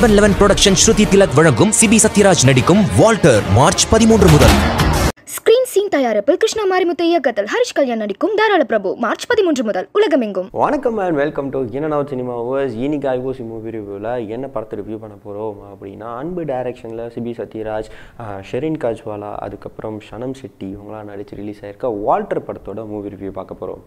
eleven eleven production Shruti Tilak வழங்கும் சிபி சத்யராஜ் நடிக்கும் Walter March பதிமூன்று முதல் ஸ்கிரீன் சீன் தயாரிப்பில் கிருஷ்ணா மாரிமுத்து இயக்கத்தில் ஹரிஷ் கல்யாண் நடிக்கும் தாராள பிரபு மார்ச் பதிமூன்று முதல் உலகமெங்கும் வணக்கம் அண்ட் வெல்கம் டு என்ன சினிமா ஓவர்ஸ் இன்னைக்கு ஐஓசி மூவி ரிவ்யூவில் என்ன படத்தை ரிவ்யூ பண்ண போகிறோம் அப்படின்னா அன்பு டைரக்ஷனில் சிபி சத்யராஜ் ஆஹ், ஷெரின் காஜ்வாலா அதுக்கப்புறம் ஷனம் ஷெட்டி இவங்களாம் நடித்து ரிலீஸ் ஆயிருக்க வால்டர் படத்தோட மூவி ரிவ்யூ பார்க்க போகிறோம்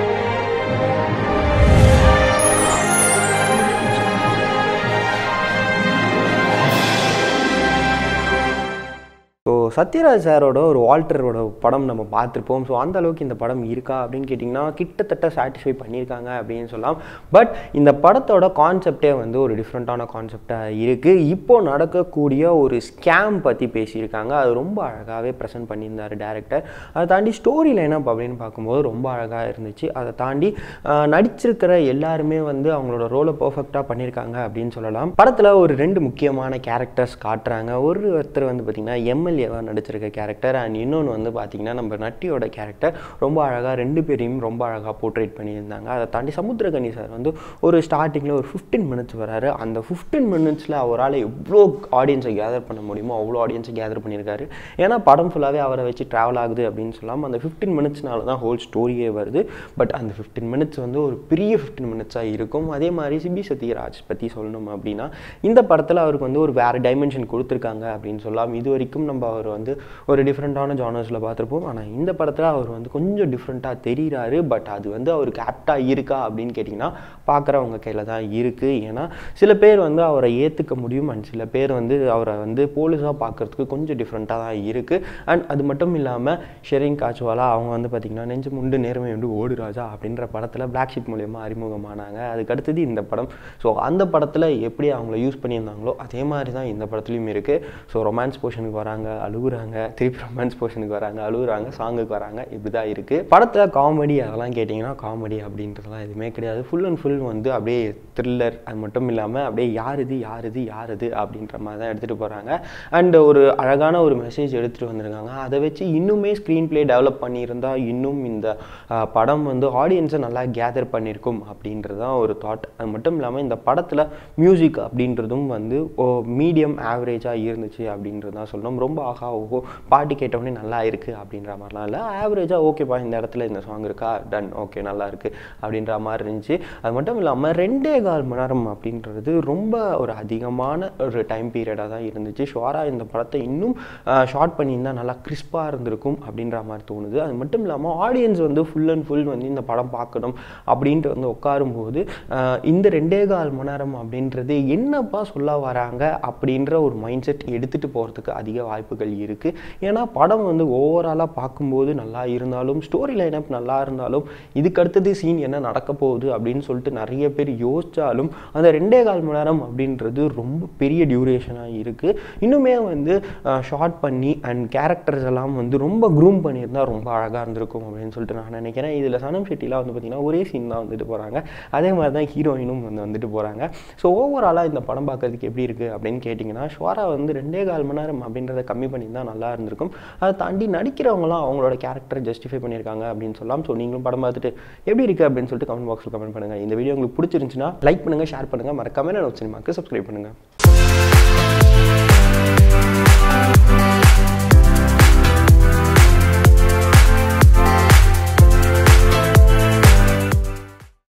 ஸோ சத்யராஜ் சாரோட ஒரு வால்டரோட படம் நம்ம பார்த்துருப்போம் ஸோ அந்த அளவுக்கு இந்த படம் இருக்கா அப்படின்னு கேட்டிங்கன்னா கிட்டத்தட்ட சாட்டிஸ்ஃபை பண்ணியிருக்காங்க அப்படின்னு சொல்லலாம் பட் இந்த படத்தோட கான்செப்டே வந்து ஒரு டிஃப்ரெண்ட்டான கான்செப்டாக இருக்குது இப்போ நடக்கக்கூடிய ஒரு ஸ்கேம் பற்றி பேசியிருக்காங்க அது ரொம்ப அழகாகவே ப்ரெசென்ட் பண்ணியிருந்தார் டேரக்டர் அதை தாண்டி ஸ்டோரி லைனப் அப்படின்னு பார்க்கும்போது ரொம்ப அழகாக இருந்துச்சு அதை தாண்டி ஆஹ், நடிச்சிருக்கிற எல்லாருமே வந்து அவங்களோட ரோலை பர்ஃபெக்டாக பண்ணியிருக்காங்க அப்படின்னு சொல்லலாம் படத்தில் ஒரு ரெண்டு முக்கியமான கேரக்டர்ஸ் காட்டுறாங்க ஒரு ஒருத்தர் வந்து பார்த்திங்கன்னா எம்எல்ஏவாக நடிச்சிருக்க கேரக்டர் அண்ட் இன்னொன்று வந்து பார்த்திங்கன்னா நம்ம நட்டியோட கேரக்டர் ரொம்ப அழகாக ரெண்டு பேரையும் ரொம்ப அழகாக போர்ட்ரேட் பண்ணியிருந்தாங்க அதை தாண்டி சமுத்திரகனி சார் வந்து ஒரு ஸ்டார்டிங்கில் ஒரு ஃபிஃப்டீன் மினிட்ஸ் வராரு அந்த ஃபிஃப்டீன் மினிட்ஸில் அவரால் எவ்வளோ ஆடியன்ஸை கேதர் பண்ண முடியுமோ அவ்வளோ ஆடியன்ஸை கேதர் பண்ணியிருக்காரு ஏன்னா படம் ஃபுல்லாகவே அவரை வச்சு ட்ராவல் ஆகுது அப்படின்னு சொல்லலாம் அந்த ஃபிஃப்டீன் மினிட்ஸ்னால தான் ஹோல் ஸ்டோரியே வருது பட் அந்த ஃபிஃப்டீன் மினிட்ஸ் வந்து ஒரு பெரிய ஃபிஃப்டீன் மினிட்ஸாக இருக்கும் அதே மாதிரி சிபி சத்யராஜ் பற்றி சொல்லணும் அப்படின்னா இந்த படத்தில் அவருக்கு வந்து ஒரு வேறு டைமென்ஷன் கொடுத்துருக்காங்க அப்படின்னு சொல்லலாம் இது வரைக்கும் நம்ம அவர் வந்து ஒரு டிஃப்ரெண்ட்டான ஜானர்ஸில் பார்த்துருப்போம் ஆனால் இந்த படத்தில் அவர் வந்து கொஞ்சம் டிஃப்ரெண்ட்டாக தெரிகிறாரு பட் அது வந்து அவருக்கு ஆப்டாக இருக்கா அப்படின்னு கேட்டிங்கன்னா பார்க்குறவங்க கையில் தான் இருக்குது ஏன்னா சில பேர் வந்து அவரை ஏற்றுக்க முடியும் அண்ட் சில பேர் வந்து அவரை வந்து போலீஸாக பார்க்குறதுக்கு கொஞ்சம் டிஃப்ரெண்ட்டாக தான் இருக்குது அண்ட் அது மட்டும் இல்லாமல் ஷெரிங் காச்சுவாலா அவங்க வந்து பார்த்திங்கன்னா நெஞ்சு முண்டு நேர்மை வந்து ஓடு ராஜா அப்படின்ற படத்தில் பிளாக் ஷிப் மூலியமாக அறிமுகமானாங்க அதுக்கு அடுத்தது இந்த படம் ஸோ அந்த படத்தில் எப்படி அவங்கள யூஸ் பண்ணியிருந்தாங்களோ அதே மாதிரி தான் இந்த படத்துலையும் இருக்குது ஸோ ரொமான்ஸ் போர்ஷனுக்கு வராங்க அழுகுறாங்க திருப்பி ரொமான்ஸ் போர்ஷனுக்கு வராங்க அழுகுறாங்க சாங்குக்கு வராங்க இப்படி தான் இருக்குது படத்தில் காமெடி அதெல்லாம் கேட்டிங்கன்னா காமெடி அப்படின்றதுலாம் எதுவுமே கிடையாது ஃபுல் அண்ட் ஃபுல் வந்து அப்படியே த்ரில்லர் அது மட்டும் இல்லாமல் அப்படியே யார் இது யார் இது யார் இது அப்படின்ற மாதிரி தான் எடுத்துகிட்டு போகிறாங்க அண்ட் ஒரு அழகான ஒரு மெசேஜ் எடுத்துகிட்டு வந்திருக்காங்க அதை வச்சு இன்னுமே ஸ்க்ரீன் ப்ளே டெவலப் பண்ணியிருந்தா இன்னும் இந்த ஆஹ், படம் வந்து ஆடியன்ஸை நல்லா கேதர் பண்ணியிருக்கும் அப்படின்றது தான் ஒரு தாட் அது மட்டும் இல்லாமல் இந்த படத்தில் மியூசிக் அப்படின்றதும் வந்து மீடியம் ஆவரேஜாக இருந்துச்சு அப்படின்றது தான் சொல்லணும் ரொம்ப ஆகா ஓஹோ பாட்டு கேட்டவுடனே நல்லா இருக்குது அப்படின்ற மாதிரிலாம் இல்லை ஆவரேஜாக ஓகேப்பா இந்த இடத்துல இந்த சாங் இருக்கா டன் ஓகே நல்லா இருக்குது அப்படின்ற மாதிரி இருந்துச்சு அது மட்டும் இல்லாமல் ரெண்டே கால் மணி நேரம் அப்படின்றது ரொம்ப ஒரு அதிகமான ஒரு டைம் பீரியடாக தான் இருந்துச்சு ஷுவரா இந்த படத்தை இன்னும் ஷார்ட் பண்ணியிருந்தா நல்லா கிறிஸ்பாக இருந்திருக்கும் அப்படின்ற மாதிரி தோணுது அது மட்டும் இல்லாமல் ஆடியன்ஸ் வந்து ஃபுல் அண்ட் ஃபுல் வந்து இந்த படம் பார்க்கணும் அப்படின்ட்டு வந்து உட்காரும்போது ஆஹ், இந்த ரெண்டே கால் மணி நேரம் அப்படின்றது என்னப்பா சொல்ல வராங்க அப்படின்ற ஒரு மைண்ட் செட் எடுத்துகிட்டு போகிறதுக்கு அதிக வாய்ப்புகள் இருக்குது ஏன்னா படம் வந்து ஓவராலாக பார்க்கும்போது நல்லா இருந்தாலும் ஸ்டோரி லைனப் நல்லா இருந்தாலும் இதுக்கு அடுத்தது சீன் என்ன நடக்க போகுது அப்படின்னு சொல்லிட்டு நிறைய பேர் யோசிச்சாலும் அந்த ரெண்டே கால் மணி நேரம் அப்படின்றது ரொம்ப பெரிய டியூரேஷனாக இருக்குது இன்னுமே வந்து ஷார்ட் பண்ணி அண்ட் கேரக்டர்ஸ் எல்லாம் வந்து ரொம்ப க்ரூம் பண்ணியிருந்தா ரொம்ப அழகாக இருந்திருக்கும் அப்படின்னு சொல்லிட்டு நான் நினைக்கிறேன் இதில் சனம் ஷெட்டிலாம் வந்து பார்த்திங்கன்னா ஒரே சீன் தான் வந்துட்டு போகிறாங்க அதே மாதிரி தான் ஹீரோயினும் வந்து வந்துட்டு போகிறாங்க ஸோ ஓவராலாக இந்த படம் பார்க்கறதுக்கு எப்படி இருக்குது அப்படின்னு கேட்டிங்கன்னா ஷுவரா வந்து ரெண்டே கால் மணி நேரம் அப்படின்றத கம்மி பண்ணியிருந்தா நல்லா இருந்திருக்கும் அதை தாண்டி நடிக்கிறவங்களாம் அவங்களோட கேரக்டரை ஜஸ்டிஃபை பண்ணியிருக்காங்க அப்படின்னு சொல்லலாம் ஸோ நீங்களும் படம் பார்த்துட்டு எப்படி இருக்குது அப்படின்னு சொல்லிட்டு கமெண்ட் பாக்ஸில் கமெண்ட் பண்ணுங்கள் இந்த வீடியோ உங்களுக்கு பிடிச்சிருந்துச்சுன்னா லைக் பண்ணுங்கள் ஷேர் பண்ணுங்கள் மறக்காம நான் சினிமாக்கு சப்ஸ்கிரைப் பண்ணுங்கள்